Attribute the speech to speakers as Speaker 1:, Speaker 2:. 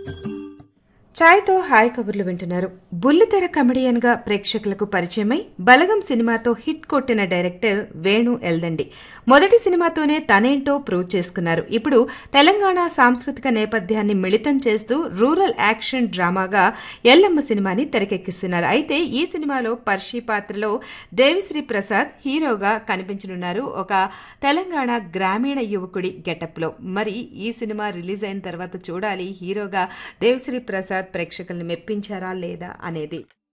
Speaker 1: ఛాయ్తో hi కబుర్లు వింటున్నారు బుల్లితెర కమెడియన్ గా ప్రేక్షకులకు పరిచయమై బలగం సినిమాతో హిట్ కొట్టిన డైరెక్టర్ వేణు ఎల్దండి మొదటి సినిమాతోనే తనేంటో ప్రూవ్ చేసుకున్నారు ఇప్పుడు తెలంగాణ సాంస్కృతిక నేపథ్యాన్ని మిళితం చేస్తూ రూరల్ యాక్షన్ డ్రామాగా ఎల్లమ్మ సినిమాని తెరకెక్కిస్తున్నారు అయితే ఈ సినిమాలో పర్షి పాత్రలో దేవిశ్రీ ప్రసాద్ హీరోగా కనిపించనున్నారు ఒక తెలంగాణ గ్రామీణ యువకుడి గెటప్లో మరి ఈ సినిమా రిలీజ్ అయిన తర్వాత చూడాలి హీరోగా దేవిశ్రీ ప్రసాద్ ప్రేక్షకుల్ని మెప్పించారా లేదా అనేది